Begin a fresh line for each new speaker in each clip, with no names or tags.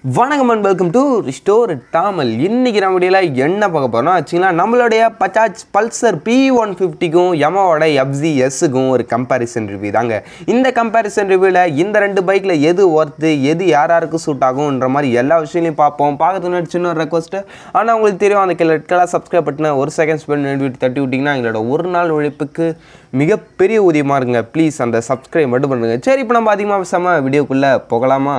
வணக்கம் and welcome to restore Tamil இன்னைக்கு நம்ம வீடியோவில் என்ன பார்க்க போகிறோம் வச்சிங்களா நம்மளுடைய பஜாஜ் பல்சர் பி ஒன் ஃபிஃப்டிக்கும் யமாவோட எஃப்சி எஸ்ஸுக்கும் ஒரு கம்பேரிசன் ரிவ்யூ தாங்க இந்த கம்பேரிசன் ரிவ்யூவில் இந்த ரெண்டு பைக்கில் எது ஒர்த்து எது யார் யாருக்கு சூட் ஆகும்ன்ற மாதிரி எல்லா விஷயங்களையும் பார்ப்போம் பார்க்கறதுக்கு முன்னாடி சின்ன ஒரு ரெக்வஸ்ட்டு ஆனால் உங்களுக்கு தெரியும் அந்த ரெட் கலர் சப்ஸ்கிரைப் பட்டின ஒரு செகண்ட் ஸ்பெண்ட் விட்டு தட்டி விட்டிங்கன்னா எங்களோட ஒரு நாள் உழைப்புக்கு மிகப்பெரிய ஊதியமாக இருக்குங்க ப்ளீஸ் அந்த சப்ஸ்கிரைப் மட்டும் பண்ணுங்க சரி இப்போ நம்ம அதிகமாக பேசாமல் வீடியோக்குள்ளே போகலாமா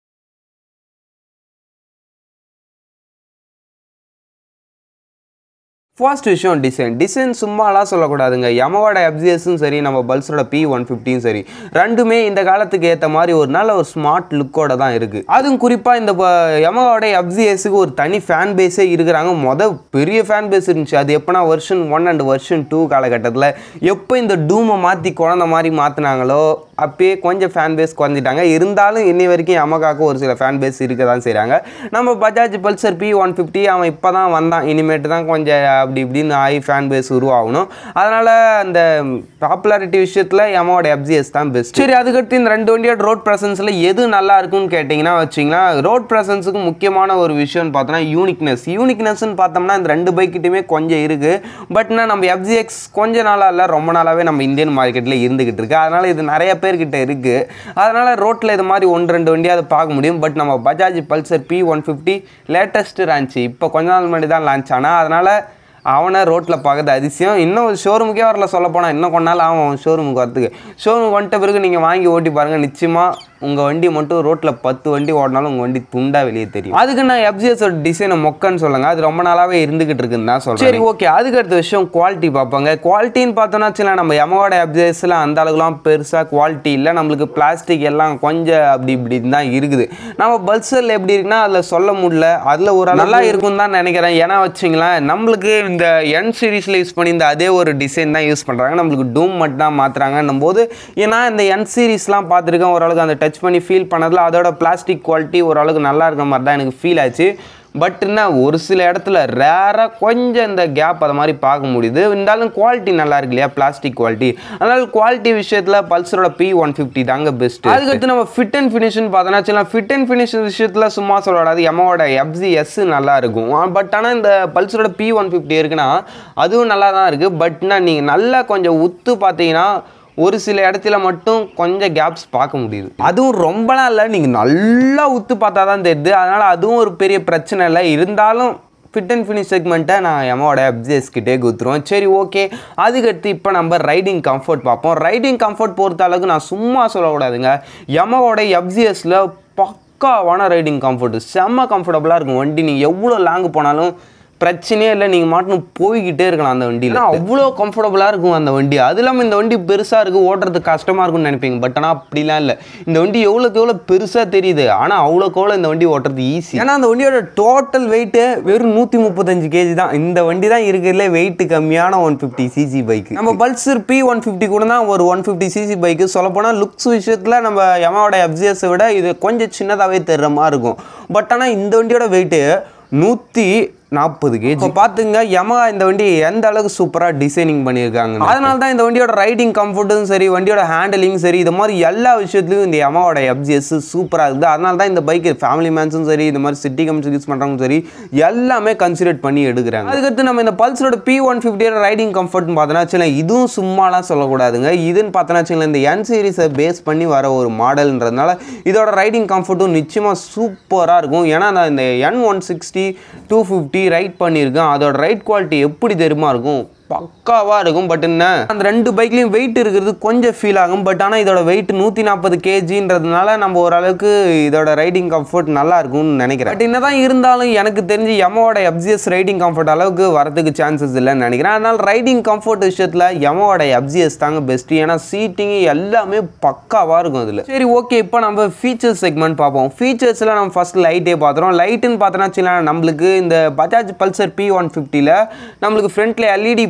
ஃபர்ஸ்ட் விஷயம் டிசைன் டிசைன் சும்மாலாம் சொல்லக்கூடாதுங்க யமவோட எஃப்சிஎஸும் சரி நம்ம பல்ஸரோட பி ஒன் ஃபிஃப்டியும் சரி ரெண்டுமே இந்த காலத்துக்கு ஏற்ற மாதிரி ஒரு நல்ல ஒரு ஸ்மார்ட் லுக்கோட தான் இருக்குது அதுவும் குறிப்பாக இந்த யமவோட எஃப்சிஎஸுக்கு ஒரு தனி ஃபேன் பேஸே இருக்கிறாங்க மொதல் பெரிய ஃபேன் பேஸ் இருந்துச்சு அது எப்போனா version one and version two காலகட்டத்தில் எப்போ இந்த டூமை மாற்றி குழந்த மாதிரி மாற்றினாங்களோ அப்பயே கொஞ்சம் ஃபேன் பேஸ் குறைஞ்சிட்டாங்க இருந்தாலும் இன்னி வரைக்கும் யமகாக்கு ஒரு சில ஃபேன் பேஸ் இருக்க தான் செய்கிறாங்க நம்ம Bajaj Pulsar P one fifty அவன் இப்போ தான் வந்தான் இனிமேட்டு தான் கொஞ்சம் அப்படி இப்படின்னு ஆகி ஃபேன் பேஸ் உருவாகணும் அதனால் அந்த பாப்புலாரிட்டி விஷயத்தில் யமாவோட எஃப்ஜிஎஸ் தான் பெஸ்ட் சரி அதுக்கடுத்து இந்த ரெண்டு வண்டியோட ரோட் ப்ரெசன்ஸில் எது நல்லா இருக்கும்னு கேட்டிங்கன்னா வச்சிங்கன்னா ரோட் ப்ரெசன்ஸுக்கு முக்கியமான ஒரு விஷயம்னு பார்த்தோன்னா யூனிக்னஸ் யூனிக்னஸ்ன்னு பார்த்தோம்னா இந்த ரெண்டு பைக்கிட்டுமே கொஞ்சம் இருக்குது பட்னா நம்ம எஃப்ஜிஎக்ஸ் கொஞ்ச நாளாக இல்லை ரொம்ப நாளாகவே நம்ம இந்தியன் மார்க்கெட்டில் இருந்துக்கிட்டு இருக்கு அதனால் இது நிறைய பேர்கிட்ட இருக்குது அதனால் ரோட்டில் இது மாதிரி ஒன்று ரெண்டு வண்டியாவது பார்க்க முடியும் பட் நம்ம Bajaj Pulsar P one fifty latest launch இப்போ கொஞ்ச நாள் முன்னாடி தான் லான்ச் ஆனால் அதனால் அவனை ரோட்டில் பார்க்கறது அதிசயம் இன்னும் ஷோரூமுக்கே வரல சொல்ல போனால் இன்னும் கொஞ்ச நாள் ஆகும் அவன் ஷோரூமுக்கு வரதுக்கு ஷோரூமுக்கு வந்துட்ட பிறகு நீங்கள் வாங்கி ஓட்டி பாருங்கள் நிச்சயமாக உங்கள் வண்டி மட்டும் ரோட்டில் பத்து வண்டி ஓடினாலும் உங்கள் வண்டி துண்டா வெளியே தெரியும் அதுக்கு நான் எஃப்ஜிஎஸோட டிசைனை மொக்கன்னு சொல்லுங்க அது ரொம்ப நாளாகவே இருந்துகிட்டு இருக்குன்னு தான் சொல்கிறேன் சரி ஓகே அதுக்கு அடுத்த விஷயம் குவாலிட்டி பார்ப்பாங்க குவாலிட்டின்னு பார்த்தோன்னா வச்சுல நம்ம எமோட எஃப்ஜிஎஸ்ல அந்த அளவுக்குலாம் பெருசாக குவாலிட்டி இல்லை நம்மளுக்கு பிளாஸ்டிக் எல்லாம் கொஞ்சம் அப்படி இப்படி தான் இருக்குது நம்ம பல்சரில் எப்படி இருக்குன்னா அதில் சொல்ல முடியல அதில் ஒரு நல்லா இருக்கும்னு தான் நினைக்கிறேன் ஏன்னா வச்சிங்களேன் நம்மளுக்கு இந்த என் சீரீஸில் யூஸ் பண்ணி இந்த அதே ஒரு டிசைன் தான் யூஸ் பண்ணுறாங்க நம்மளுக்கு டூம் மட்டும் தான் மாற்றுறாங்கன்னும் போது ஏன்னா இந்த என் சீரீஸ்லாம் பார்த்துருக்கேன் ஓரளவுக்கு அந்த டச் பண்ணி ஃபீல் பண்ணதில் அதோட பிளாஸ்டிக் குவாலிட்டி ஓரளவுக்கு நல்லா இருக்கிற மாதிரி தான் எனக்கு ஃபீல் ஆச்சு பட் என்ன ஒரு சில இடத்துல ரேராக கொஞ்சம் இந்த கேப் அதை மாதிரி பார்க்க முடியுது இருந்தாலும் குவாலிட்டி நல்லா இருக்கு இல்லையா பிளாஸ்டிக் குவாலிட்டி அதனால் குவாலிட்டி விஷயத்தில் பல்சரோட பி ஒன் ஃபிஃப்டி தாங்க பெஸ்ட் அதுக்கடுத்து நம்ம ஃபிட் அண்ட் ஃபினிஷ்னு பார்த்தோன்னா வச்சுக்கலாம் ஃபிட் அண்ட் ஃபினிஷ் விஷயத்தில் சும்மா சொல்லக்கூடாது எம்மோட எஃப்ஜி எஸ் நல்லா இருக்கும் பட் ஆனால் இந்த பல்சரோட பி ஒன் ஃபிஃப்டி இருக்குன்னா அதுவும் நல்லா தான் இருக்குது பட்னா நீங்கள் நல்லா கொஞ்சம் உத்து பார்த்தீங்கன்னா ஒரு சில இடத்துல மட்டும் கொஞ்சம் கேப்ஸ் பார்க்க முடியுது அதுவும் ரொம்பலாம் இல்லை நீங்கள் நல்லா உத்து பார்த்தா தான் தெரியுது அதனால் அதுவும் ஒரு பெரிய பிரச்சனை இல்லை இருந்தாலும் ஃபிட் அண்ட் ஃபினிஷ் செக்மெண்ட்டை நான் எமோட எஃப்ஜிஎஸ் கிட்டே குத்துருவோம் சரி ஓகே அதுக்கடுத்து இப்போ நம்ம ரைடிங் கம்ஃபர்ட் பார்ப்போம் ரைடிங் கம்ஃபர்ட் பொறுத்த அளவுக்கு நான் சும்மா சொல்லக்கூடாதுங்க எமோட எஃப்ஜிஎஸில் பக்காவான ரைடிங் கம்ஃபர்ட் செம்ம கம்ஃபர்டபுளாக இருக்கும் வண்டி நீங்கள் எவ்வளோ லாங் போனாலும் பிரச்சனையே இல்லை நீங்கள் மாட்டணும் போய்கிட்டே இருக்கலாம் அந்த வண்டியில் அவ்வளோ கம்ஃபர்டபுளாக இருக்கும் அந்த வண்டி அது இல்லாமல் இந்த வண்டி பெருசாக இருக்குது ஓட்டுறதுக்கு கஷ்டமாக இருக்கும்னு நினைப்பீங்க பட் ஆனால் அப்படிலாம் இல்லை இந்த வண்டி எவ்வளோக்கு எவ்வளோ பெருசாக தெரியுது ஆனால் அவ்வளோக்கு எவ்வளோ இந்த வண்டி ஓட்டுறது ஈஸி ஏன்னா அந்த வண்டியோட டோட்டல் வெயிட்டு வெறும் நூற்றி முப்பத்தஞ்சு கேஜி தான் இந்த வண்டி தான் இருக்கிறதுல வெயிட் கம்மியான ஒன் ஃபிஃப்டி சிசி பைக் நம்ம பல்சர் பி ஒன் ஃபிஃப்டி கூட தான் ஒரு ஒன் ஃபிஃப்டி சிசி பைக்கு சொல்லப்போனால் லுக்ஸ் விஷயத்தில் நம்ம எமாவோட எஃப்ஜிஎஸை விட இது கொஞ்சம் சின்னதாகவே தெரிற மாதிரி இருக்கும் பட் ஆனால் இந்த வண்டியோட வெயிட்டு நூற்றி நாற்பது கேஜி இப்போ பார்த்துங்க யமா இந்த வண்டி எந்த அளவுக்கு சூப்பராக டிசைனிங் பண்ணியிருக்காங்க அதனால தான் இந்த வண்டியோட ரைடிங் கம்ஃபர்ட்டும் சரி வண்டியோட ஹேண்டலிங் சரி இது மாதிரி எல்லா விஷயத்துலையும் இந்த யமாவோட எஃப்ஜிஎஸ் சூப்பராக இருக்குது அதனால தான் இந்த பைக் ஃபேமிலி மேன்ஸும் சரி இந்த மாதிரி சிட்டி கம்ஸ் யூஸ் பண்ணுறவங்க சரி எல்லாமே கன்சிடர் பண்ணி எடுக்கிறாங்க அதுக்கடுத்து நம்ம இந்த பல்சரோட பி ஒன் ஃபிஃப்டியோட ரைடிங் கம்ஃபர்ட்னு பார்த்தோன்னா வச்சுக்கலாம் இதுவும் சும்மாலாம் சொல்லக்கூடாதுங்க இதுன்னு பார்த்தோன்னா வச்சுக்கலாம் இந்த என் சீரிஸை பேஸ் பண்ணி வர ஒரு மாடல்ன்றதுனால இதோட ரைடிங் கம்ஃபர்ட்டும் நிச்சயமாக சூப்பராக இருக்கும் ஏன்னா நான் இந்த N one sixty two fifty ride பண்ணியிருக்கேன் அதோட ரைட் குவாலிட்டி எப்படி தெரியுமா இருக்கும் பக்காவாக இருக்கும் பட் என்ன அந்த ரெண்டு பைக்லேயும் வெயிட் இருக்கிறது கொஞ்சம் ஃபீல் ஆகும் பட் ஆனால் இதோட வெயிட் நூற்றி நாற்பது கேஜின்றதுனால நம்ம ஓரளவுக்கு இதோட ரைடிங் கம்ஃபர்ட் நல்லா இருக்கும்னு நினைக்கிறேன் பட் என்னதான் இருந்தாலும் எனக்கு தெரிஞ்சு எமோட எஃப்ஜிஎஸ் ரைடிங் கம்ஃபர்ட் அளவுக்கு வரதுக்கு சான்சஸ் இல்லைன்னு நினைக்கிறேன் அதனால் ரைடிங் கம்ஃபர்ட் விஷயத்தில் எமோட எஃப்ஜிஎஸ் தாங்க பெஸ்ட் ஏன்னா சீட்டிங் எல்லாமே பக்காவாக இருக்கும் அதில் சரி ஓகே இப்போ நம்ம ஃபீச்சர்ஸ் செக்மெண்ட் பார்ப்போம் ஃபீச்சர்ஸில் நம்ம ஃபஸ்ட் லைட்டே பார்த்துறோம் லைட்டுன்னு பார்த்தோன்னா வச்சுக்கலாம் நம்மளுக்கு இந்த பஜாஜ் பல்சர் பி ஒன் ஃபிஃப்டியில் நம்மளுக்கு ஃப்ரண்ட்டில் LED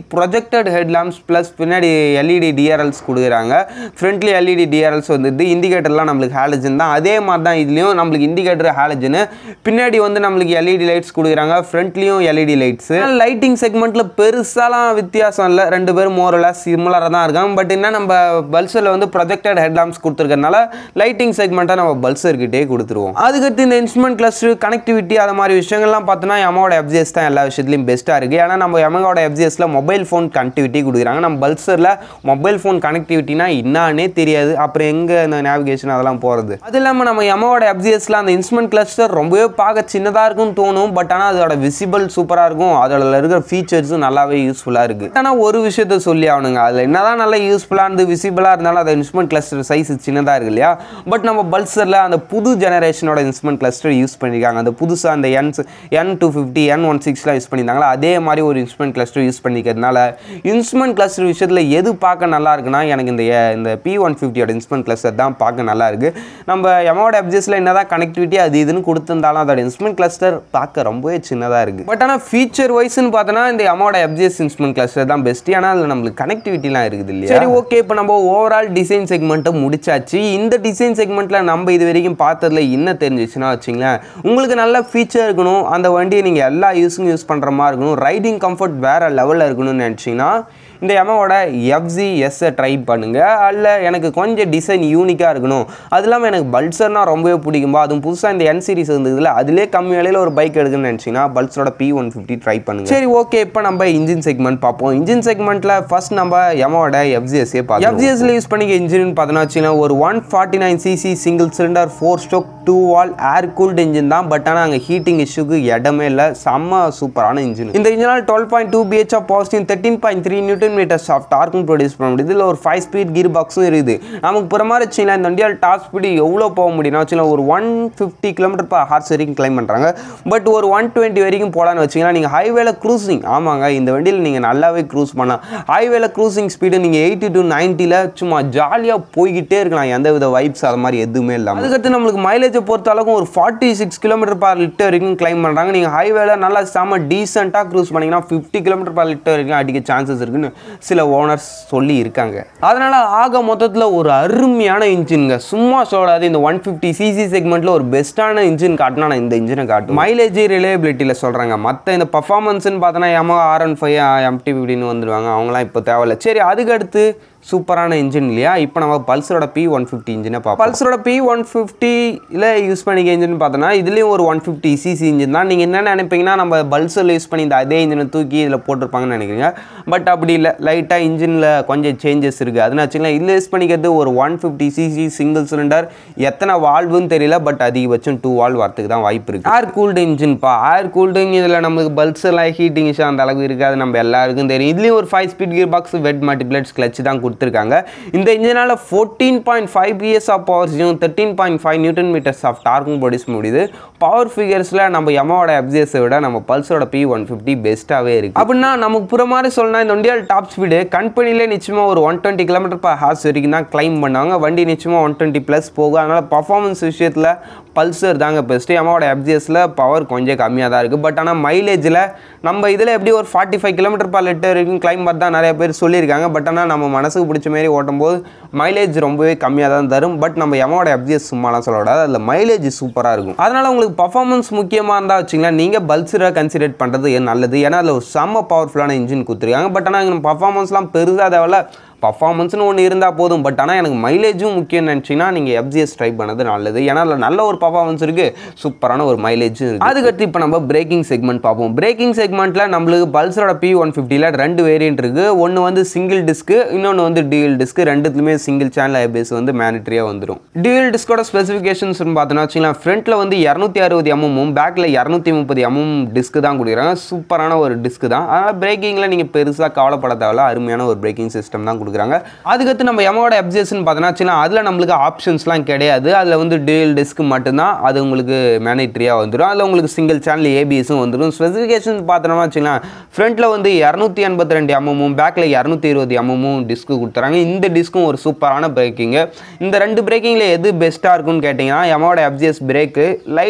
projected head headlamps plus பின்னாடி எல்இடி டிஆர்எல்ஸ் கொடுக்குறாங்க ஃப்ரண்ட்லி எல்இடி டிஆர்எல்ஸ் வந்துட்டு இண்டிகேட்டர்லாம் நம்மளுக்கு ஹாலஜன் தான் அதே மாதிரி தான் இதுலேயும் நம்மளுக்கு இண்டிகேட்டர் ஹாலஜனு பின்னாடி வந்து நம்மளுக்கு எல்இடி லைட்ஸ் கொடுக்குறாங்க ஃப்ரண்ட்லேயும் எல்இடி லைட்ஸ் லைட்டிங் செக்மெண்ட்டில் பெருசாலாம் வித்தியாசம் இல்லை ரெண்டு பேரும் மோரலாக சிமிலராக தான் இருக்காங்க பட் என்ன நம்ம பல்சரில் வந்து ப்ரொஜெக்டட் ஹெட் லேம்ப்ஸ் கொடுத்துருக்கறனால லைட்டிங் செக்மெண்ட்டை நம்ம பல்சர்கிட்டே கொடுத்துருவோம் அதுக்கடுத்து இந்த இன்ஸ்ட்ருமெண்ட் கிளஸ்டர் கனெக்டிவிட்டி அது மாதிரி விஷயங்கள்லாம் பார்த்தோன்னா எமோட எஃப்ஜிஎஸ் தான் எல்லா விஷயத்துலையும் பெஸ்ட்டாக இருக்குது ஏன்னா நம்ம எமகோட எஃப்ஜிஎஸ்ல மொபைல் ஃபோன் கனெக்டிவிட்டி கொடுக்குறாங்க நம்ம பல்சரில் மொபைல் ஃபோன் கனெக்டிவிட்டினா என்னானே தெரியாது அப்புறம் எங்கே இந்த நேவிகேஷன் அதெல்லாம் போகிறது அது இல்லாமல் நம்ம எமோட எஃப்ஜிஎஸ்ல அந்த இன்ஸ்ட்ருமெண்ட் கிளஸ்டர் ரொம்பவே பார்க்க சின்னதாக இருக்கும்னு தோணும் பட் ஆனால் அதோட விசிபிள் சூப்பராக இருக்கும் அதோட இருக்கிற ஃபீச்சர்ஸும் நல்லாவே யூஸ்ஃபுல்லாக இருக்குது ஆனால் ஒரு விஷயத்த சொல்லி ஆகணுங்க அதில் என்னதான் நல்லா யூஸ்ஃபுல்லாக இருந்து விசிபிளாக இருந்தாலும் அந்த இன்ஸ்ட்ருமெண்ட் கிளஸ்டர் சைஸ் சின்னதாக இருக்கு இல்லையா பட் நம்ம பல்சரில் அந்த புது ஜெனரேஷனோட இன்ஸ்ட்ருமெண்ட் கிளஸ்டர் யூஸ் பண்ணியிருக்காங்க அந்த புதுசாக அந்த N N two fifty N one சிக்ஸ்லாம் யூஸ் பண்ணியிருந்தாங்களா அதே மாதிரி ஒரு இன்ஸ்ட்ருமெண்ட் கிளஸ்டர் யூஸ் பண்ணிக்கிறதுனால இன்ஸ்ட்ருமெண்ட் கிளஸ்டர் விஷயத்தில் எது பார்க்க நல்லா இருக்குன்னா எனக்கு இந்த அஹ், இந்த பி ஒன் ஃபிஃப்டியோட இன்ஸ்ட்ருமெண்ட் கிளஸ்டர் தான் பார்க்க நல்லா இருக்கு நம்ம எமோட எப்ஜெஸில் என்னதான் கனெக்டிவிட்டி அது இதுன்னு கொடுத்துருந்தாலும் அதோட இன்ஸ்ட்ருமெண்ட் கிளஸ்டர் பார்க்க ரொம்பவே சின்னதாக இருக்குது பட் ஆனால் ஃபீச்சர் வைஸ்னு பார்த்தோன்னா இந்த எமோட எப்ஜிஎஸ் இன்ஸ்ட்ருமெண்ட் கிளஸ்டர் தான் பெஸ்ட் ஆனால் அதில் நம்மளுக்கு கனெக்டிவிட்டிலாம் இருக்குது இல்லையா சரி ஓகே இப்போ நம்ம ஓவரால் டிசைன் செக்மெண்ட்டை முடிச்சாச்சு இந்த டிசைன் செக்மெண்ட்டில் நம்ம இது வரைக்கும் பார்த்ததுல என்ன தெரிஞ்சிச்சுன்னா வச்சுங்களேன் உங்களுக்கு நல்ல ஃபீச்சர் இருக்கணும் அந்த வண்டியை நீங்கள் எல்லா யூஸுக்கும் யூஸ் பண்ணுற மாதிரி இருக்கணும் ரைடிங் கம்ஃபர்ட் வேறு லெவலில் இருக்கணும்னு நினச்சிங்கன்னா இந்த எமோட எஃப்ஜி எஸ்ஸை ட்ரை பண்ணுங்கள் அல்ல எனக்கு கொஞ்சம் டிசைன் யூனிக்காக இருக்கணும் அது இல்லாமல் எனக்கு பல்சர்னா ரொம்பவே பிடிக்கும்பா அதுவும் புதுசாக இந்த என் சீரிஸ் இருந்ததுல அதிலே கம்மி விலையில் ஒரு பைக் எடுக்குன்னு நினச்சிங்கன்னா பல்சரோட பி ஒன் ஃபிஃப்டி ட்ரை பண்ணுங்க சரி ஓகே இப்போ நம்ம இன்ஜின் செக்மெண்ட் பார்ப்போம் இன்ஜின் செக்மெண்ட்டில் ஃபர்ஸ்ட் நம்ம எமோட எஃப்ஜிஎஸ்ஏ பார்ப்போம் எஃப்ஜிஎஸ்ல யூஸ் பண்ணிக்க இன்ஜின் பார்த்தோன்னா வச்சுக்கலாம் ஒரு one forty nine CC single cylinder four stroke two valve air cooled engine தான் பட் ஆனால் அங்கே ஹீட்டிங் இஷ்யூக்கு இடமே இல்லை செம்ம சூப்பரான இன்ஜின் இந்த இன்ஜினால் twelve point two PH of positive thirteen point three newton metres of டார்க்கும் ப்ரொடியூஸ் பண்ண முடியுது இதில் ஒரு ஃபைவ் ஸ்பீட் கீர் பாக்ஸும் இருக்குது நமக்கு புற மாதிரி வச்சுங்களேன் இந்த வண்டியால் டாப் ஸ்பீடு எவ்வளோ போக முடியும்னா வச்சுக்கலாம் ஒரு one fifty kilometre per hours வரைக்கும் கிளைம் பண்ணுறாங்க பட் ஒரு ஒன் டுவெண்ட்டி வரைக்கும் போகலான்னு வச்சிங்கன்னா நீங்கள் ஹைவேல க்ரூசிங் ஆமாங்க இந்த வண்டியில் நீங்கள் நல்லாவே க்ரூஸ் பண்ணலாம் ஹைவேல க்ரூசிங் ஸ்பீடு நீங்கள் எயிட்டி டு நைன்ட்டியில் சும்மா ஜாலியாக போய்கிட்டே இருக்கலாம் எந்த வித வைப்ஸ் அது மாதிரி எதுவுமே இல்லாமல் அதுக்கடுத்து நம்மளுக்கு மைலேஜை பொறுத்த அளவுக்கு ஒரு forty six kilometre per litre வரைக்கும் கிளைம் பண்ணுறாங்க நீங்கள் ஹைவேல நல்லா செம்ம டீசெண்டாக க்ரூஸ் பண்ணிங்கன்னா ஃபிஃப்டி கிலோமீட்டர் பர் லிட்டர் வரைக்கும் அடிக்க சான்சஸ் இருக்குன்னு சில ஓனர்ஸ் சொல்லி இருக்காங்க அதனால் ஆக மொத்தத்தில் ஒரு அருமையான இன்ஜின்ங்க சும்மா சொல்லாது இந்த ஒன் ஃபிஃப்டி சிசி செக்மெண்ட்டில் ஒரு பெஸ்ட்டான இன்ஜின் காட்டினா நான் இந்த இன்ஜினை காட்டும் மைலேஜ் ரிலேபிலிட்டியில் சொல்கிறாங்க மற்ற இந்த பர்ஃபார்மன்ஸ்னு பார்த்தோன்னா எமோ ஆர் ஒன் ஃபைவ் எம்டி ஃபிஃப்டின்னு வந்துடுவாங்க அவங்களாம் இப்போ தேவையில்ல சரி அதுக்கு அடுத்து சூப்பரான இன்ஜின் இல்லையா இப்போ நம்ம பல்சரோட பி ஒன் ஃபிஃப்டி இன்ஜினை பார்ப்போம் பல்சரோட பி ஒன் ஃபிஃப்டியில் யூஸ் பண்ணிக்க இன்ஜின் பார்த்தோன்னா இதுலேயும் ஒரு ஒன் ஃபிஃப்டி சிசி இன்ஜின் தான் நீங்கள் என்ன நினைப்பீங்கன்னா நம்ம பல்சரில் யூஸ் பண்ணி இந்த அதே இன்ஜினை தூக்கி இதில் போட்டிருப்பாங்கன்னு நினைக்கிறீங்க பட் அப்படி இல்லை லைட்டாக இன்ஜினில் கொஞ்சம் சேஞ்சஸ் இருக்குது அதுன்னு வச்சுக்கலாம் இதில் யூஸ் பண்ணிக்கிறது ஒரு one fifty CC single cylinder எத்தனை வால்வுன்னு தெரியல பட் அதிகபட்சம் டூ வால்வ் வரத்துக்கு தான் வாய்ப்பு இருக்குது ஏர் கூல்டு இன்ஜின்ப்பா ஏர் கூல்டிங் இதில் நம்மளுக்கு பல்சர்லாம் ஹீட்டிங் இஷ்யூ அந்த அளவுக்கு இருக்காது நம்ம எல்லாருக்கும் தெரியும் இதுலேயும் ஒரு five speed gear box wet multiplates clutch தான் கொடுத்துருக்காங்க இந்த இன்ஜினால் fourteen point five PS of பவர்ஸையும் thirteen point five newton metres of டார்க்கும் ப்ரொடியூஸ் முடியுது பவர் ஃபிகர்ஸில் நம்ம எமோட எஃப்ஜிஎஸை விட நம்ம பல்சரோட பி ஒன் ஃபிஃப்டி பெஸ்ட்டாகவே இருக்குது அப்படின்னா நமக்கு புற மாதிரி சொல்லணும் இந்த வண்டியால் டாப் ஸ்பீடு கம்பெனிலே நிச்சயமாக ஒரு one twenty kilometre per hours வரைக்கும் தான் கிளைம் பண்ணுவாங்க வண்டி நிச்சயமாக ஒன் டுவெண்ட்டி ப்ளஸ் போகும் அதனால் பர்ஃபார்மன்ஸ் விஷயத்தில் பல்சர் தாங்க பெஸ்ட்டு எமோட எஃப்ஜிஎஸில் பவர் கொஞ்சம் கம்மியாக தான் இருக்குது பட் ஆனால் மைலேஜில் நம்ம இதில் எப்படி ஒரு forty five kilometre per litre வரைக்கும் கிளைம் பார்த்து தான் நிறைய பேர் சொல்லியிருக்காங்க பட் ஆனால் நம்ம மனசுக்கு பிடிச்ச மாதிரி ஓட்டும் போது மைலேஜ் ரொம்பவே கம்மியாக தான் தரும் பட் நம்ம எமோட எஃப்ஜிஎஸ் சும்மாலாம் சொல்லக்கூடாது அதில் மைலேஜ் சூப்பராக இருக்கும் அதனால் உங்களுக்கு பர்ஃபார்மன்ஸ் முக்கியமாக இருந்தால் வச்சிங்களேன் நீங்கள் பல்சரை கன்சிடர் பண்ணுறது நல்லது ஏன்னா அதில் ஒரு செம்ம பவர்ஃபுல்லான இன்ஜின் கொடுத்துருக்காங்க பட் ஆனால் பர்ஃபார்மன்ஸ்லாம் பெருசாக தேவையில்ல பர்ஃபார்மன்ஸ்னு ஒன்று இருந்தால் போதும் பட் ஆனால் எனக்கு மைலேஜும் முக்கியம்னு நினச்சிங்கன்னா நீங்கள் எஃப்ஜிஎஸ் ட்ரை பண்ணது நல்லது ஏன்னா அதில் நல்ல ஒரு பர்ஃபார்மன்ஸ் இருக்குது சூப்பரான ஒரு மைலேஜும் இருக்குது அதுக்கடுத்து இப்போ நம்ம பிரேக்கிங் செக்மெண்ட் பார்ப்போம் பிரேக்கிங் செக்மெண்ட்டில் நம்மளுக்கு பல்சரோட பி ஒன் ஃபிஃப்டியில் ரெண்டு வேரியன்ட் இருக்குது ஒன்று வந்து சிங்கிள் டிஸ்க்கு இன்னொன்று வந்து டியூல் டிஸ்க்கு ரெண்டுத்துலையுமே சிங்கிள் சேனல் ஐபிஎஸ் வந்து மேனிட்ரியாக வந்துடும் டியூல் டிஸ்கோட ஸ்பெசிஃபிகேஷன்ஸ் பார்த்தோன்னா வச்சுக்கலாம் ஃப்ரண்ட்டில் வந்து இரநூத்தி அறுபது எம்எம்மும் பேக்கில் இரநூத்தி முப்பது எம்எம் டிஸ்க்கு தான் கொடுக்குறாங்க சூப்பரான ஒரு டிஸ்க்கு தான் அதனால் பிரேக்கிங்கில் நீங்கள் பெருசாக கவலைப்பட தேவையில்ல அருமையான ஒரு பிரேக்கிங் சிஸ்டம் தான் கொடுக்குறாங்க அதுக்கடுத்து நம்ம எமோட எஃப்ஜிஎஸ்ன்னு பார்த்தோன்னா வச்சுக்கலாம் அதில் நம்மளுக்கு ஆப்ஷன்ஸ்லாம் கிடையாது அதில் வந்து டியூல் டிஸ்க் மட்டும்தான் அது உங்களுக்கு மேனிட்ரியாக வந்துடும் அதில் உங்களுக்கு சிங்கிள் சேனல் ஏபிஎஸும் வந்துடும் ஸ்பெசிஃபிகேஷன் பார்த்தோம்னா வச்சுக்கலாம் ஃப்ரண்ட்டில் வந்து இரநூத்தி எண்பத்தி ரெண்டு எம்எம்மும் பேக்கில் இரநூத்தி இருபது எம்எம்மும் டிஸ்க்கு கொடுத்துறாங்க இந்த டிஸ்க்கும் ஒரு சூப்பரான பிரேக்கிங்கு இந்த ரெண்டு பிரேக்கிங்கில் எது பெஸ்ட்டாக இருக்கும்னு கேட்டிங்கன்னா எமோட எஃப்ஜிஎஸ் பிரேக்கு லைட்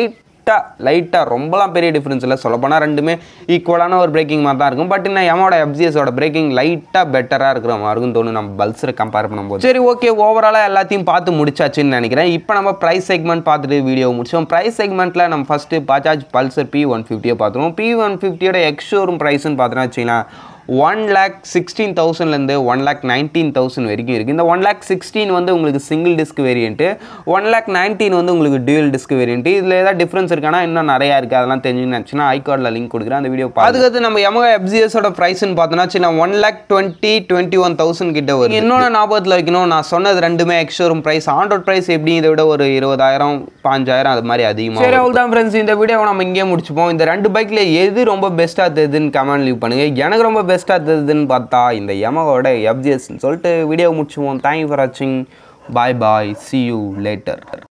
லைட்டாக லைட்டாக ரொம்பலாம் பெரிய டிஃப்ரென்ஸ் இல்லை சொல்லப்போனால் ரெண்டுமே ஈக்குவலான ஒரு பிரேக்கிங் மாதிரி தான் இருக்கும் பட் இன்னும் எமோட எஃப்ஜிஎஸோட பிரேக்கிங் லைட்டாக பெட்டராக இருக்கிற மாதிரி இருக்கும் தோணும் நம்ம பல்சரை கம்பேர் பண்ணும்போது சரி ஓகே ஓவராலாக எல்லாத்தையும் பார்த்து முடிச்சாச்சுன்னு நினைக்கிறேன் இப்போ நம்ம ப்ரைஸ் செக்மெண்ட் பார்த்துட்டு வீடியோ முடிச்சோம் ப்ரைஸ் செக்மெண்ட்டில் நம்ம first Bajaj Pulsar P one ஃபிஃப்டியை பார்த்துருவோம் பி ஒன் ஃபிஃப்டியோட எக்ஷோரூம் ப்ரைஸ்னு பார்த்தோன்னா வச்சுக்கலாம் ஒன் லேக் சிக்ஸ்டீன் தௌசண்ட்லேருந்து ஒன் லேக் நைன்டீன் தௌசண்ட் வரைக்கும் இருக்குது இந்த ஒன் லேக் சிக்ஸ்டீன் வந்து உங்களுக்கு single disc variant one lakh nineteen வந்து உங்களுக்கு டியூல் டிஸ்க் வேரியண்ட்டு இதில் ஏதாவது டிஃப்ரென்ஸ் இருக்கானா இன்னும் நிறையா இருக்குது அதெல்லாம் தெரிஞ்சுன்னு ஐகார்டில் லிங்க் கொடுக்குறேன் அந்த வீடியோ அதுக்கடுத்து நம்ம எமகா எஃப்ஜிஎஸோட ப்ரைஸ்னு பார்த்தோன்னா சின்ன one lakh twenty twenty one thousand கிட்ட வரும் இன்னொன்று ஞாபகத்தில் வைக்கணும் நான் சொன்னது ரெண்டுமே எக்ஸ்ஷோரூம் ப்ரைஸ் ஆண்ட்ராய்ட் ப்ரைஸ் எப்படி இதை விட ஒரு இருபதாயிரம் பாஞ்சாயிரம் அது மாதிரி அதிகமாக சரி அவ்வளோதான் ஃப்ரெண்ட்ஸ் இந்த வீடியோவை நம்ம இங்கேயே முடிச்சுப்போம் இந்த ரெண்டு பைக்கில் எது ரொம்ப பெஸ்ட்டாக தெரியுதுன்னு கமெண்ட் லீவ் பண்ணுங்கள் எனக்கு ரொம்ப பெஸ்ட்டாக தெரியுதுன்னு பார்த்தா இந்த எமகோட எஃப்ஜிஎஸ்ன்னு சொல்லிட்டு வீடியோ முடிச்சுப்போம் தேங்க்யூ ஃபார் வாட்சிங் bye bye see you later